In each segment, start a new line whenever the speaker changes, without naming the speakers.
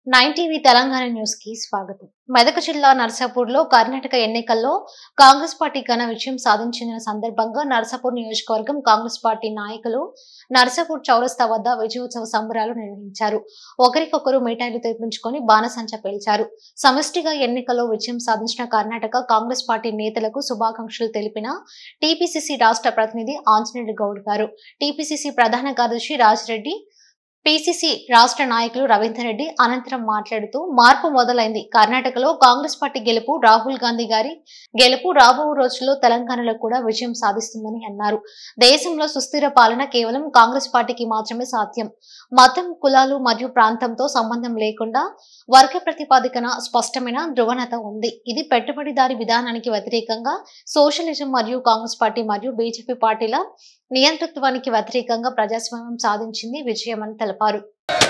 Nine TV Telangana news కి స్వాగతం మెదక్ జిల్లా నర్సాపూర్ లో కర్ణాటక ఎన్నికల్లో కాంగ్రెస్ పార్టీ ఘన విజయం సాధించిన సందర్భంగా నర్సాపూర్ నియోజకవర్గం కాంగ్రెస్ పార్టీ నాయకులు నర్సాపూర్ చౌరస్తా వద్ద విజయోత్సవ సంబరాలు నిర్వహించారు ఒకరికొకరు మిఠాయిలు తెప్పించుకొని బాణసంచ పేల్చారు సమష్టిగా ఎన్నికల్లో విజయం సాధించిన కర్ణాటక కాంగ్రెస్ పార్టీ నేతలకు శుభాకాంక్షలు తెలిపిన టీపీసీసీ రాష్ట్ర ప్రతినిధి ఆంజనేయులు గౌడ్ గారు టీపీసీసీ ప్రధాన కార్యదర్శి రాజిరెడ్డి పిసిసి రాష్ట్ర నాయకులు రవీందర్ రెడ్డి అనంతరం మాట్లాడుతూ మార్పు మొదలైంది కర్ణాటకలో కాంగ్రెస్ పార్టీ గెలుపు రాహుల్ గాంధీ గారి గెలుపు రాబో రోజుల్లో తెలంగాణలో కూడా విజయం సాధిస్తుందని అన్నారు దేశంలో సుస్థిర పాలన కేవలం కాంగ్రెస్ పార్టీకి మాత్రమే సాధ్యం మతం కులాలు మరియు ప్రాంతంతో సంబంధం లేకుండా వర్గ ప్రతిపాదికన స్పష్టమైన ధృవణత ఉంది ఇది పెట్టుబడిదారి విధానానికి వ్యతిరేకంగా సోషలిజం మరియు కాంగ్రెస్ పార్టీ మరియు బీజేపీ పార్టీల నియంతృత్వానికి వ్యతిరేకంగా ప్రజాస్వామ్యం సాధించింది విజయమని తెలిపారు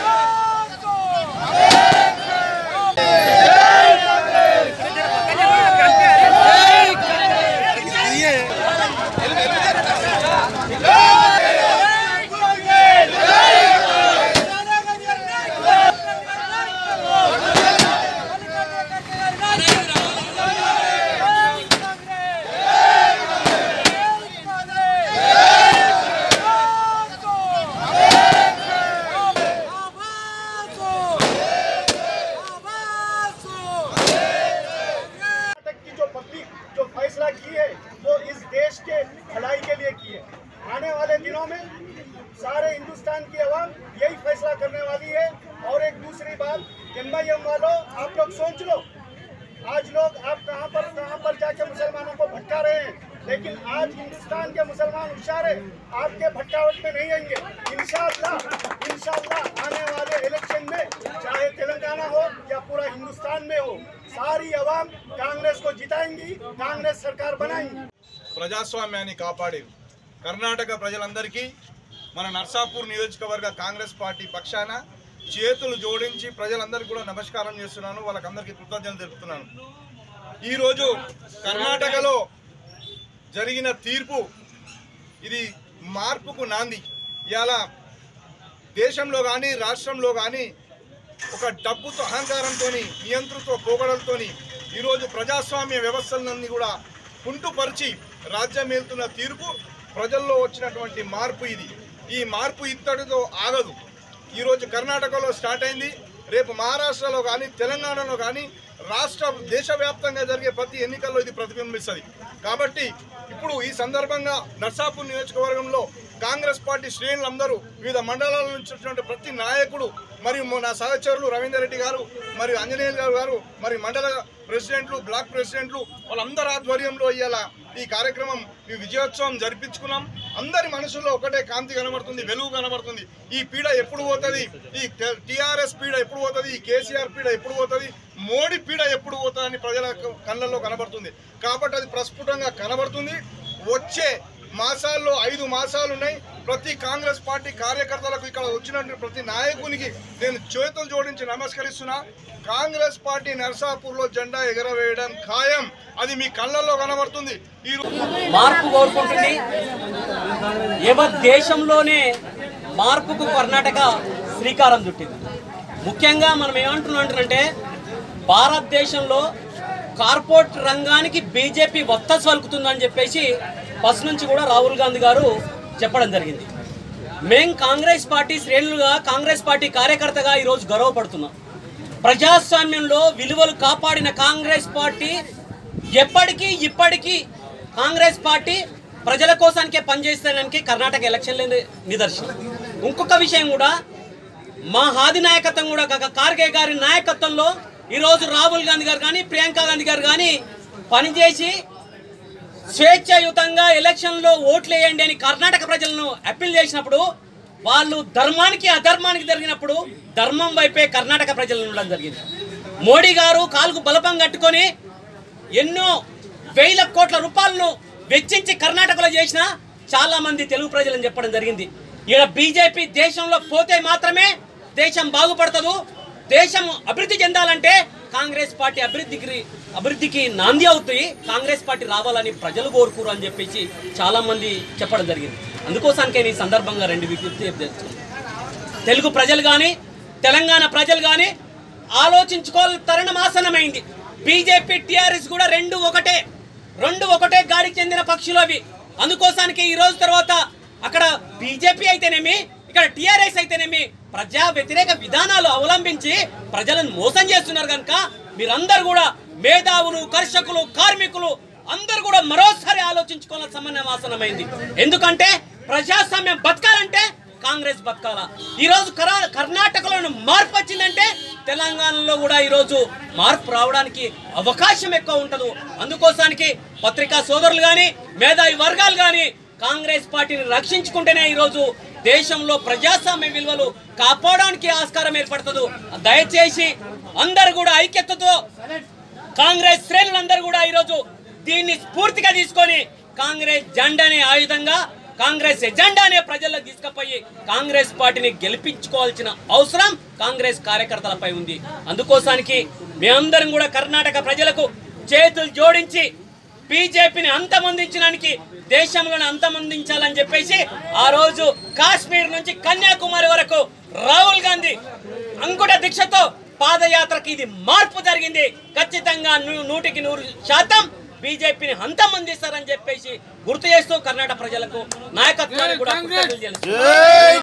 कर्नाटक की जो पब्लिक जो फैसला की है वो इस देश के भलाई के लिए की है आने वाले दिनों में सारे हिंदुस्तान की आवाम यही फैसला करने वाली है और एक दूसरी बात एम वालों आप लोग सोच लो आज लोग आप कहां पर कहां पर जाके मुसलमानों को भटका रहे हैं लेकिन आज हिंदुस्तान के मुसलमान होशियार है आपके भटकावट में नहीं आएंगे इंशाअल्लाह इंशाअल्लाह आने वाले इलेक्शन में चाहे तेलंगाना हो या पूरा हिंदुस्तान में हो सारी आवाम कांग्रेस को जिताएंगी कांग्रेस सरकार बनाएंगी
ప్రజాస్వామ్యాన్ని కాపాడేవి కర్ణాటక ప్రజలందరికీ మన నర్సాపూర్ నియోజకవర్గ కాంగ్రెస్ పార్టీ పక్షాన చేతులు జోడించి ప్రజలందరికీ కూడా నమస్కారం చేస్తున్నాను వాళ్ళకందరికీ కృతజ్ఞతలు తెలుపుతున్నాను ఈరోజు కర్ణాటకలో జరిగిన తీర్పు ఇది మార్పుకు నాంది ఇవాళ దేశంలో కానీ రాష్ట్రంలో కానీ ఒక డబ్బుతో అహంకారంతో నియంతృత్వ పోగడలతో ఈరోజు ప్రజాస్వామ్య వ్యవస్థలన్నీ కూడా కుంటుపరిచి రాజ్యం వెళ్తున్న తీర్పు ప్రజల్లో వచ్చినటువంటి మార్పు ఇది ఈ మార్పు ఇత్తడితో ఆగదు ఈరోజు కర్ణాటకలో స్టార్ట్ అయింది రేపు మహారాష్ట్రలో కానీ తెలంగాణలో కానీ రాష్ట్ర దేశవ్యాప్తంగా జరిగే ప్రతి ఎన్నికల్లో ఇది ప్రతిబింబిస్తుంది కాబట్టి ఇప్పుడు ఈ సందర్భంగా నర్సాపూర్ నియోజకవర్గంలో కాంగ్రెస్ పార్టీ శ్రేణులందరూ వివిధ మండలాల నుంచి వచ్చినటువంటి ప్రతి నాయకుడు మరియు మా- నా సహచరులు రవీందర్ రెడ్డి గారు మరియు ఆంజనేయులు గారు గారు మరి మండల ప్రెసిడెంట్లు బ్లాక్ ప్రెసిడెంట్లు వాళ్ళందరి ఆధ్వర్యంలో ఇవాళ ఈ కార్యక్రమం ఈ విజయోత్సవం జరిపించుకున్నాం అందరి మనసులో ఒకటే కాంతి కనబడుతుంది వెలుగు కనబడుతుంది ఈ పీడ ఎప్పుడు పోతుంది ఈ టిఆర్ఎస్ పీడ ఎప్పుడు పోతుంది ఈ కేసీఆర్ పీడ ఎప్పుడు పోతుంది మోడీ పీడ ఎప్పుడు పోతుందని ప్రజల కళ్ళల్లో కనబడుతుంది కాబట్టి అది ప్రస్ఫుటంగా కనబడుతుంది వచ్చే మాసాల్లో ఐదు మాసాలు ఉన్నాయి ప్రతి కాంగ్రెస్ పార్టీ కార్యకర్తలకు ఇక్కడ వచ్చినటువంటి ప్రతి నాయకునికి నేను చేతులు జోడించి నమస్కరిస్తున్నా కాంగ్రెస్ పార్టీ నర్సాపూర్లో జెండా ఎగరవేయడం ఖాయం అది మీ కళ్ళల్లో కనబడుతుంది ఈ రో-
మార్పు కోరుకుంటుంది యావత్ దేశంలోనే మార్పుకు కర్ణాటక శ్రీకారం చుట్టింది ముఖ్యంగా మనం ఏమంటున్నామంటే భారతదేశంలో కార్పొరేట్ రంగానికి బీజేపీ వత్త పలుకుతుందని చెప్పేసి ఫస్ట్ నుంచి కూడా రాహుల్ గాంధీ గారు చెప్పడం జరిగింది మేం కాంగ్రెస్ పార్టీ శ్రేణులుగా కాంగ్రెస్ పార్టీ కార్యకర్తగా ఈరోజు గర్వపడుతున్నాం ప్రజాస్వామ్యంలో విలువలు కాపాడిన కాంగ్రెస్ పార్టీ ఎప్పటికీ ఇప్పటికీ కాంగ్రెస్ పార్టీ ప్రజల కోసానికే పనిచేస్తానికి కర్ణాటక ఎలక్షన్లే నిదర్శనం ఇంకొక విషయం కూడా మా హాది నాయకత్వం కూడా కాక కార్గే గారి నాయకత్వంలో ఈరోజు రాహుల్ గాంధీ గారు కానీ ప్రియాంక గాంధీ గారు కానీ పనిచేసి స్వేచ్ఛాయుతంగా ఎలక్షన్లో ఓట్లు వేయండి అని కర్ణాటక ప్రజలను అప్పీల్ చేసినప్పుడు వాళ్ళు ధర్మానికి అధర్మానికి జరిగినప్పుడు ధర్మం వైపే కర్ణాటక ప్రజలు ఉండడం జరిగింది మోడీ గారు కాలుకు బలపం కట్టుకొని ఎన్నో వేల కోట్ల రూపాయలను వెచ్చించి కర్ణాటకలో చేసిన చాలా మంది తెలుగు ప్రజలని చెప్పడం జరిగింది ఇక్కడ బీజేపీ దేశంలో పోతే మాత్రమే దేశం బాగుపడతదు దేశం అభివృద్ధి చెందాలంటే కాంగ్రెస్ పార్టీ అభివృద్ధికి అభివృద్ధికి నాంది అవుతాయి కాంగ్రెస్ పార్టీ రావాలని ప్రజలు కోరుకోరు అని చెప్పేసి చాలా మంది చెప్పడం జరిగింది అందుకోసానికే ఈ సందర్భంగా రెండు విజ్ఞప్తి చేస్తున్నాను తెలుగు ప్రజలు కానీ తెలంగాణ ప్రజలు కానీ ఆలోచించుకోవాలి తరుణం ఆసనమైంది బీజేపీ టిఆర్ఎస్ కూడా రెండు ఒకటే రెండు ఒకటే గాడికి చెందిన పక్షులు అవి అందుకోసానికి ఈ రోజు తర్వాత అక్కడ బీజేపీ అయితేనేమి ఇక్కడ టిఆర్ఎస్ అయితేనేమి ప్రజా వ్యతిరేక విధానాలు అవలంబించి ప్రజలను మోసం చేస్తున్నారు కనుక మీరందరూ కూడా మేధావులు కర్షకులు కార్మికులు అందరూ కూడా మరోసారి ఆలోచించుకోవాల్సిన సమన్వయం ఆసనమైంది ఎందుకంటే ప్రజాస్వామ్యం బతకాలంటే కాంగ్రెస్ బతకాల ఈ రోజు కరా- కర్ణాటకలో మార్పు వచ్చిందంటే తెలంగాణలో కూడా ఈ రోజు మార్పు రావడానికి అవకాశం ఎక్కువ ఉంటదు అందుకోసానికి పత్రికా సోదరులు గాని మేధావి వర్గాలు గాని కాంగ్రెస్ పార్టీని రక్షించుకుంటేనే ఈ రోజు దేశంలో ప్రజాస్వామ్య విలువలు కాపాడడానికి ఆస్కారం ఏర్పడుతుంది దయచేసి అందరు కూడా ఐక్యతతో కాంగ్రెస్ శ్రేణులందరూ కూడా ఈరోజు దీన్ని స్ఫూర్తిగా తీసుకొని కాంగ్రెస్ జెండానే ఆయుధంగా కాంగ్రెస్ ఎజెండానే ప్రజలకు తీసుకుపోయి కాంగ్రెస్ పార్టీని గెలిపించుకోవాల్సిన అవసరం కాంగ్రెస్ కార్యకర్తలపై ఉంది అందుకోసానికి మేమందరం కూడా కర్ణాటక ప్రజలకు చేతులు జోడించి బీజేపీని అంతమొందించడానికి దేశంలోనే అంతమొందించాలని చెప్పేసి ఆ రోజు కాశ్మీర్ నుంచి కన్యాకుమారి వరకు రాహుల్ గాంధీ అంకుట దీక్షతో పాదయాత్రకి ఇది మార్పు జరిగింది ఖచ్చితంగా నూ- నూటికి నూరు శాతం బీజేపీని అంతమందిస్తారని చెప్పేసి గుర్తు చేస్తూ కర్ణాటక ప్రజలకు నాయకత్వాన్ని కూడా కృతజ్ఞతలు తెలుపుతున్నాను.